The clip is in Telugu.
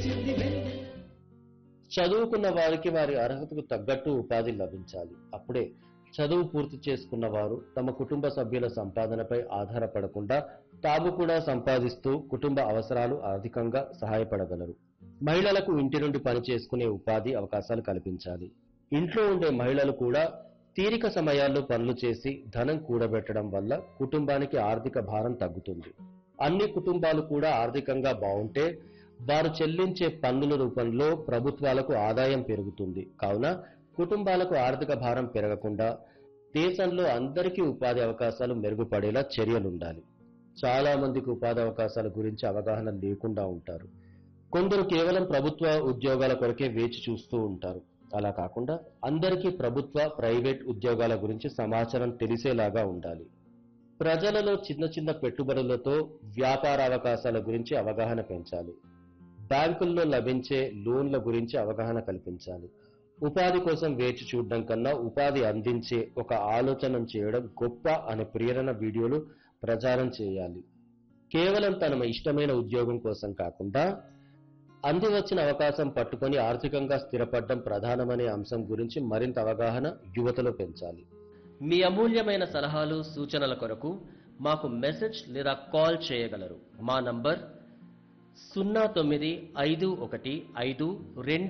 చదువుకున్న వారికి వారి అర్హతకు తగ్గట్టు ఉపాధి లభించాలి అప్పుడే చదువు పూర్తి చేసుకున్న వారు తమ కుటుంబ సభ్యుల సంపాదనపై ఆధారపడకుండా తాము కూడా సంపాదిస్తూ కుటుంబ అవసరాలు ఆర్థికంగా సహాయపడగలరు మహిళలకు ఇంటి నుండి పని చేసుకునే ఉపాధి అవకాశాలు కల్పించాలి ఇంట్లో ఉండే మహిళలు కూడా తీరిక సమయాల్లో పనులు చేసి ధనం కూడబెట్టడం వల్ల కుటుంబానికి ఆర్థిక భారం తగ్గుతుంది అన్ని కుటుంబాలు కూడా ఆర్థికంగా బాగుంటే వారు చెల్లించే పన్నుల రూపంలో ప్రభుత్వాలకు ఆదాయం పెరుగుతుంది కావున కుటుంబాలకు ఆర్థిక భారం పెరగకుండా దేశంలో అందరికీ ఉపాధి అవకాశాలు మెరుగుపడేలా చర్యలుండాలి చాలా మందికి ఉపాధి అవకాశాల గురించి అవగాహన లేకుండా ఉంటారు కొందరు కేవలం ప్రభుత్వ ఉద్యోగాల కొరకే వేచి చూస్తూ ఉంటారు అలా కాకుండా అందరికీ ప్రభుత్వ ప్రైవేట్ ఉద్యోగాల గురించి సమాచారం తెలిసేలాగా ఉండాలి ప్రజలలో చిన్న చిన్న పెట్టుబడులతో వ్యాపార అవకాశాల గురించి అవగాహన పెంచాలి బ్యాంకుల్లో లభించే లోన్ల గురించి అవగాహన కల్పించాలి ఉపాధి కోసం వేచి చూడడం కన్నా ఉపాధి అందించే ఒక ఆలోచన చేయడం గొప్ప అనే ప్రేరణ వీడియోలు ప్రచారం చేయాలి కేవలం తన ఇష్టమైన ఉద్యోగం కోసం కాకుండా అంది వచ్చిన అవకాశం పట్టుకొని ఆర్థికంగా స్థిరపడడం ప్రధానమనే అంశం గురించి మరింత అవగాహన యువతలో పెంచాలి మీ అమూల్యమైన సలహాలు సూచనల కొరకు మాకు మెసేజ్ లేదా కాల్ చేయగలరు మా నంబర్ సున్నా తొమ్మిది ఐదు ఒకటి ఐదు రెండు